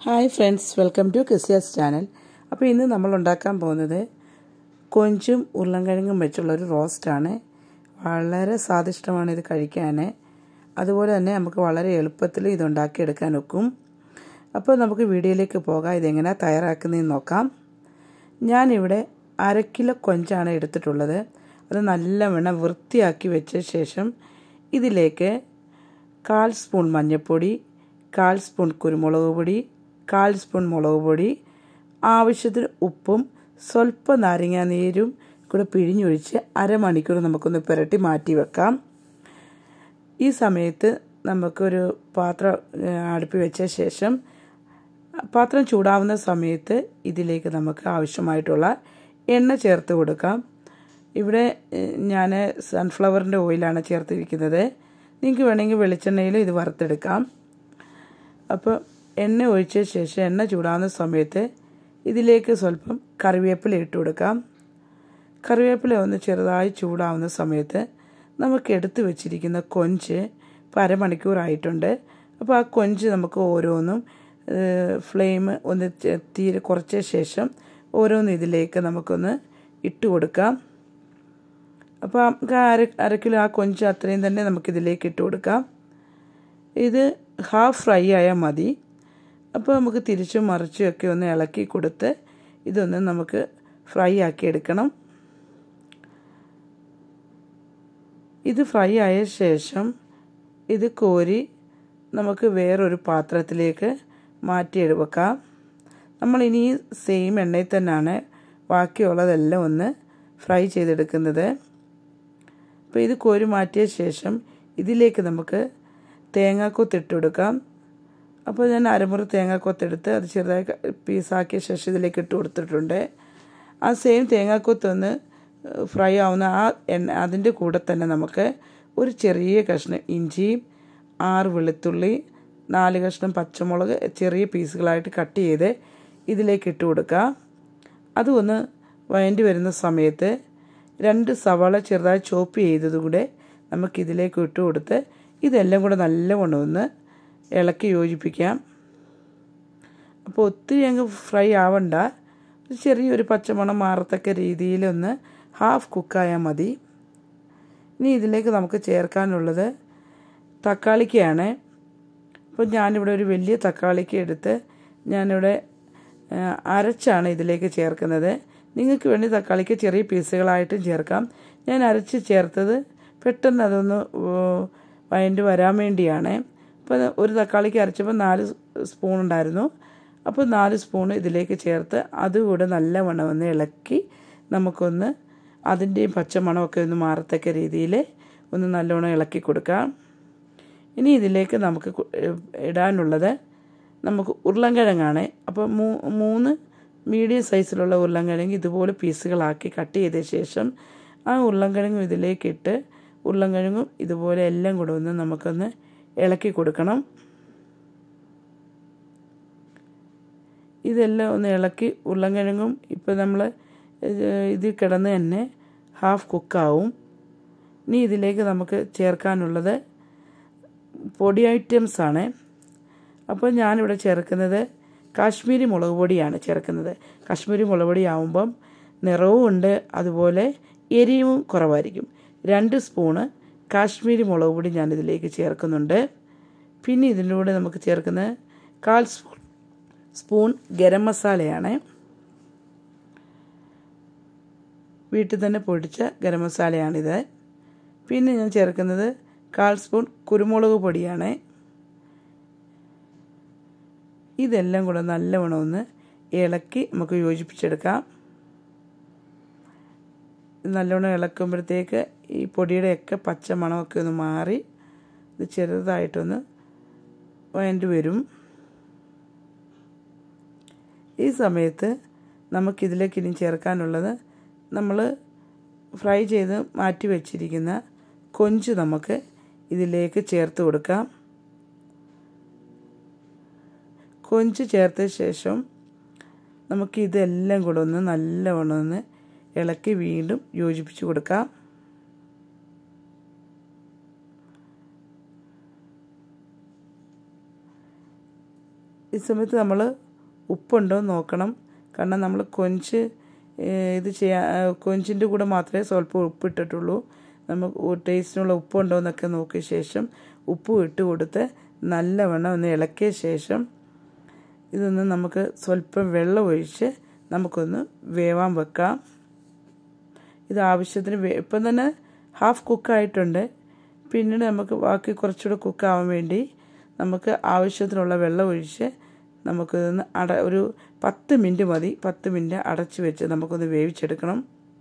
hi friends welcome to ക്രിസ്യാസ് channel അപ്പോൾ ഇന്ന് നമ്മൾ ഉണ്ടാക്കാൻ പോകുന്നത് കൊഞ്ചും ഉരുളൻകിഴങ്ങും വെച്ചുള്ള ഒരു റോസ്റ്റാണ് വളരെ സ്വാദിഷ്ടമാണ് ഇത് കഴിക്കാൻ അതുപോലെ തന്നെ നമുക്ക് വളരെ എളുപ്പത്തിൽ ഇത് ഉണ്ടാക്കിയെടുക്കാൻ ഒക്കും അപ്പോൾ നമുക്ക് വീഡിയോയിലേക്ക് പോകാം ഇതെങ്ങനെയാണ് തയ്യാറാക്കുന്നതെന്ന് നോക്കാം ഞാനിവിടെ അര കിലോ കൊഞ്ചാണ് എടുത്തിട്ടുള്ളത് അത് നല്ലവണ്ണം വൃത്തിയാക്കി വെച്ച ശേഷം ഇതിലേക്ക് കാൽ സ്പൂൺ മഞ്ഞൾപ്പൊടി കാൽ സ്പൂൺ കുരുമുളക് പൊടി കാൽ സ്പൂൺ മുളക് പൊടി ആവശ്യത്തിന് ഉപ്പും സ്വല്പം നാരങ്ങാ നീരും കൂടെ പിഴിഞ്ഞൊഴിച്ച് അരമണിക്കൂർ നമുക്കൊന്ന് പുരട്ടി മാറ്റി വെക്കാം ഈ സമയത്ത് നമുക്കൊരു പാത്രം അടുപ്പി വെച്ച ശേഷം പാത്രം ചൂടാവുന്ന സമയത്ത് ഇതിലേക്ക് നമുക്ക് ആവശ്യമായിട്ടുള്ള എണ്ണ ചേർത്ത് കൊടുക്കാം ഇവിടെ ഞാൻ സൺഫ്ലവറിൻ്റെ ഓയിലാണ് ചേർത്തിരിക്കുന്നത് നിങ്ങൾക്ക് വേണമെങ്കിൽ വെളിച്ചെണ്ണയിൽ ഇത് വറുത്തെടുക്കാം അപ്പോൾ എണ്ണ ഒഴിച്ച ശേഷം എണ്ണ ചൂടാവുന്ന സമയത്ത് ഇതിലേക്ക് സ്വല്പം കറിവേപ്പില ഇട്ട് കൊടുക്കാം കറിവേപ്പില ഒന്ന് ചെറുതായി ചൂടാവുന്ന സമയത്ത് നമുക്ക് എടുത്തു വെച്ചിരിക്കുന്ന കൊഞ്ച് ഇപ്പോൾ അരമണിക്കൂറായിട്ടുണ്ട് അപ്പോൾ ആ കൊഞ്ച് നമുക്ക് ഓരോന്നും ഫ്ലെയിം ഒന്ന് തീരെ കുറച്ച ശേഷം ഓരോന്ന് ഇതിലേക്ക് നമുക്കൊന്ന് ഇട്ട് കൊടുക്കാം അപ്പോൾ അര അര കിലോ ആ കൊഞ്ച് അത്രയും തന്നെ നമുക്കിതിലേക്ക് ഇട്ട് കൊടുക്കാം ഇത് ഹാഫ് ഫ്രൈ ആയാൽ മതി അപ്പോൾ നമുക്ക് തിരിച്ചും മറിച്ചും ഒക്കെ ഒന്ന് ഇളക്കി കൊടുത്ത് ഇതൊന്ന് നമുക്ക് ഫ്രൈ ആക്കി എടുക്കണം ഇത് ഫ്രൈ ആയ ശേഷം ഇത് കോരി നമുക്ക് വേറൊരു പാത്രത്തിലേക്ക് മാറ്റി വെക്കാം നമ്മൾ ഇനി സെയിം എണ്ണയിൽ തന്നെയാണ് ബാക്കിയുള്ളതെല്ലാം ഒന്ന് ഫ്രൈ ചെയ്തെടുക്കുന്നത് അപ്പോൾ ഇത് കോരി മാറ്റിയ ശേഷം ഇതിലേക്ക് നമുക്ക് തേങ്ങാക്കൊത്ത് കൊടുക്കാം അപ്പോൾ ഞാൻ അരമുറി തേങ്ങാക്കൊത്തെടുത്ത് അത് ചെറുതായി പീസാക്കിയ ശേഷം ഇതിലേക്ക് ഇട്ട് കൊടുത്തിട്ടുണ്ട് ആ സെയിം തേങ്ങാക്കൊത്തൊന്ന് ഫ്രൈ ആവുന്ന ആ എണ്ണ അതിൻ്റെ കൂടെ തന്നെ നമുക്ക് ഒരു ചെറിയ കഷ്ണം ഇഞ്ചിയും ആറ് വെളുത്തുള്ളി നാല് കഷ്ണം പച്ചമുളക് ചെറിയ പീസുകളായിട്ട് കട്ട് ചെയ്ത് ഇതിലേക്ക് ഇട്ട് കൊടുക്കുക അതും ഒന്ന് വഴണ്ടി വരുന്ന സമയത്ത് രണ്ട് സവാള ചെറുതായി ചോപ്പ് ചെയ്തതുകൂടെ നമുക്കിതിലേക്ക് ഇട്ട് കൊടുത്ത് ഇതെല്ലാം കൂടെ നല്ലവണ്ണം ഒന്ന് ഇളക്കി യോജിപ്പിക്കാം അപ്പോൾ ഒത്തിരി അങ്ങ് ഫ്രൈ ആവണ്ട ചെറിയൊരു പച്ചമണം മാറത്തക്ക രീതിയിലൊന്ന് ഹാഫ് കുക്കായാൽ മതി ഇനി ഇതിലേക്ക് നമുക്ക് ചേർക്കാനുള്ളത് തക്കാളിക്കയാണ് അപ്പോൾ ഞാനിവിടെ ഒരു വലിയ തക്കാളിക്ക് എടുത്ത് ഞാനിവിടെ അരച്ചാണ് ഇതിലേക്ക് ചേർക്കുന്നത് നിങ്ങൾക്ക് വേണ്ടി തക്കാളിക്ക് ചെറിയ പീസുകളായിട്ടും ചേർക്കാം ഞാൻ അരച്ച് ചേർത്തത് പെട്ടെന്ന് അതൊന്ന് വഴണ്ട് വരാൻ വേണ്ടിയാണ് അപ്പോൾ ഒരു തക്കാളിക്ക് അരച്ചപ്പോൾ നാല് സ്പൂൺ ഉണ്ടായിരുന്നു അപ്പോൾ നാല് സ്പൂൺ ഇതിലേക്ക് ചേർത്ത് അതുകൂടെ നല്ലവണ്ണം ഒന്ന് ഇളക്കി നമുക്കൊന്ന് അതിൻ്റെയും പച്ചമണമൊക്കെ ഒന്ന് മാറത്തക്ക രീതിയിൽ ഒന്ന് നല്ലവണ്ണം ഇളക്കി കൊടുക്കാം ഇനി ഇതിലേക്ക് നമുക്ക് ഇടാനുള്ളത് നമുക്ക് ഉരുളൻകിഴങ്ങാണ് അപ്പോൾ മൂ മൂന്ന് മീഡിയം സൈസിലുള്ള ഉരുളൻകിഴങ്ങ് ഇതുപോലെ പീസുകളാക്കി കട്ട് ചെയ്ത ശേഷം ആ ഉരുളൻകിഴങ്ങും ഇതിലേക്കിട്ട് ഉരുളൻകിഴങ്ങും ഇതുപോലെ എല്ലാം കൂടെ ഒന്ന് നമുക്കൊന്ന് ഇളക്കി കൊടുക്കണം ഇതെല്ലാം ഒന്ന് ഇളക്കി ഉരുളൻകിഴങ്ങും ഇപ്പോൾ നമ്മൾ ഇതിൽ കിടന്ന് തന്നെ ഹാഫ് കുക്കാവും ഇനി ഇതിലേക്ക് നമുക്ക് ചേർക്കാനുള്ളത് പൊടി ഐറ്റംസ് ആണ് അപ്പോൾ ഞാനിവിടെ ചേർക്കുന്നത് കാശ്മീരി മുളക് പൊടിയാണ് ചേർക്കുന്നത് കാശ്മീരി മുളക് പൊടി ആവുമ്പം നിറവും ഉണ്ട് അതുപോലെ എരിവും കുറവായിരിക്കും രണ്ട് സ്പൂണ് കാശ്മീരി മുളക് പൊടി ഞാനിതിലേക്ക് ചേർക്കുന്നുണ്ട് പിന്നെ ഇതിൻ്റെ കൂടെ നമുക്ക് ചേർക്കുന്നത് കാൽ സ്പൂൺ സ്പൂൺ ഗരം മസാലയാണ് വീട്ടിൽ തന്നെ പൊടിച്ച ഗരം മസാലയാണിത് പിന്നെ ഞാൻ ചേർക്കുന്നത് കാൽ സ്പൂൺ കുരുമുളക് പൊടിയാണ് ഇതെല്ലാം കൂടെ നല്ലവണ്ണം ഒന്ന് ഇളക്കി നമുക്ക് യോജിപ്പിച്ചെടുക്കാം നല്ലവണ്ണം ഇളക്കുമ്പോഴത്തേക്ക് ഈ പൊടിയുടെയൊക്കെ പച്ച മണമൊക്കെ ഒന്ന് മാറി ഇത് ചെറുതായിട്ടൊന്ന് വേണ്ടി വരും ഈ സമയത്ത് നമുക്കിതിലേക്ക് ഇനി ചേർക്കാനുള്ളത് നമ്മൾ ഫ്രൈ ചെയ്ത് മാറ്റി വെച്ചിരിക്കുന്ന കൊഞ്ച് നമുക്ക് ഇതിലേക്ക് ചേർത്ത് കൊടുക്കാം കൊഞ്ച് ചേർത്ത ശേഷം നമുക്ക് ഇതെല്ലാം കൂടെ ഒന്ന് നല്ലവണ്ണം ഒന്ന് ഇളക്കി വീണ്ടും യോജിപ്പിച്ച് കൊടുക്കാം ഈ സമയത്ത് നമ്മൾ ഉപ്പുണ്ടോ എന്ന് നോക്കണം കാരണം നമ്മൾ കൊഞ്ച് ഇത് ചെയ്യാ കൊഞ്ചിൻ്റെ കൂടെ മാത്രമേ സ്വല്പം ഉപ്പിട്ടിട്ടുള്ളൂ നമുക്ക് ടേസ്റ്റിനുള്ള ഉപ്പുണ്ടോ എന്നൊക്കെ നോക്കിയ ശേഷം ഉപ്പ് ഇട്ട് കൊടുത്ത് നല്ലവണ്ണം ഒന്ന് ഇളക്കിയ ശേഷം ഇതൊന്ന് നമുക്ക് സ്വല്പം വെള്ളം ഒഴിച്ച് നമുക്കൊന്ന് വേവാൻ വെക്കാം ഇത് ആവശ്യത്തിന് ഇപ്പം തന്നെ ഹാഫ് കുക്കായിട്ടുണ്ട് പിന്നീട് നമുക്ക് ബാക്കി കുറച്ചുകൂടെ കുക്കാവാൻ വേണ്ടി നമുക്ക് ആവശ്യത്തിനുള്ള വെള്ളം ഒഴിച്ച് നമുക്കിതൊന്ന് അട ഒരു പത്ത് മിനിറ്റ് മതി പത്ത് മിനിറ്റ് അടച്ച് വെച്ച് നമുക്കൊന്ന് വേവിച്ചെടുക്കണം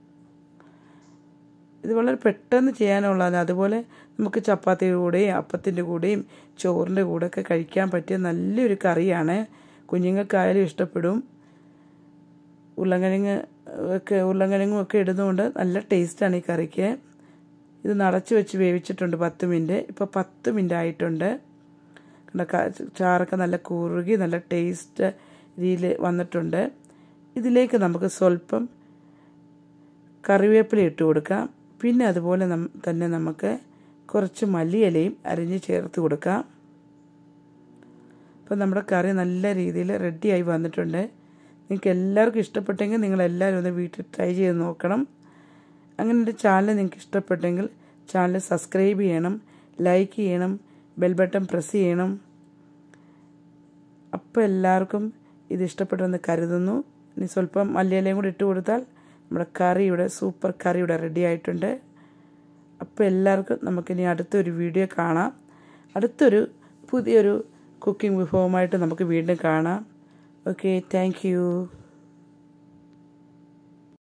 ഇത് വളരെ പെട്ടെന്ന് ചെയ്യാനുള്ളതാണ് അതുപോലെ നമുക്ക് ചപ്പാത്തിയുടെ കൂടെയും അപ്പത്തിൻ്റെ കൂടെയും ചോറിൻ്റെ കൂടെയൊക്കെ കഴിക്കാൻ പറ്റിയ നല്ലൊരു കറിയാണ് കുഞ്ഞുങ്ങൾക്കായാലും ഇഷ്ടപ്പെടും ഉരുളൻകിഴങ്ങ് ഒക്കെ ഉരുളൻകിഴങ്ങും ഒക്കെ ഇടുന്നതുകൊണ്ട് നല്ല ടേസ്റ്റാണ് ഈ കറിക്ക് ഇത് നടച്ച് വെച്ച് വേവിച്ചിട്ടുണ്ട് പത്ത് മിനിറ്റ് ഇപ്പോൾ പത്ത് മിനിറ്റ് ആയിട്ടുണ്ട് ചാറൊക്കെ നല്ല കുറുകി നല്ല ടേസ്റ്റ് രീതിയിൽ വന്നിട്ടുണ്ട് ഇതിലേക്ക് നമുക്ക് സ്വല്പം കറിവേപ്പില ഇട്ട് കൊടുക്കാം പിന്നെ അതുപോലെ തന്നെ നമുക്ക് കുറച്ച് മല്ലിയിലയും അരിഞ്ഞ് ചേർത്ത് കൊടുക്കാം അപ്പോൾ നമ്മുടെ കറി നല്ല രീതിയിൽ റെഡിയായി വന്നിട്ടുണ്ട് നിങ്ങൾക്ക് എല്ലാവർക്കും ഇഷ്ടപ്പെട്ടെങ്കിൽ നിങ്ങളെല്ലാവരും ഒന്ന് വീട്ടിൽ ട്രൈ ചെയ്ത് നോക്കണം അങ്ങനെ എൻ്റെ ചാനൽ നിങ്ങൾക്ക് ഇഷ്ടപ്പെട്ടെങ്കിൽ ചാനൽ സബ്സ്ക്രൈബ് ചെയ്യണം ലൈക്ക് ചെയ്യണം ബെൽ ബട്ടൺ പ്രസ് ചെയ്യണം അപ്പോൾ എല്ലാവർക്കും ഇത് ഇഷ്ടപ്പെട്ടെന്ന് കരുതുന്നു ഇനി സ്വല്പം മല്ലിയിലയും കൂടി ഇട്ട് കൊടുത്താൽ നമ്മുടെ കറി ഇവിടെ സൂപ്പർ കറി ഇവിടെ റെഡി ആയിട്ടുണ്ട് അപ്പോൾ എല്ലാവർക്കും നമുക്കിനി അടുത്തൊരു വീഡിയോ കാണാം അടുത്തൊരു പുതിയൊരു കുക്കിംഗ് വിഭവമായിട്ട് നമുക്ക് വീണ്ടും കാണാം ഓക്കെ താങ്ക്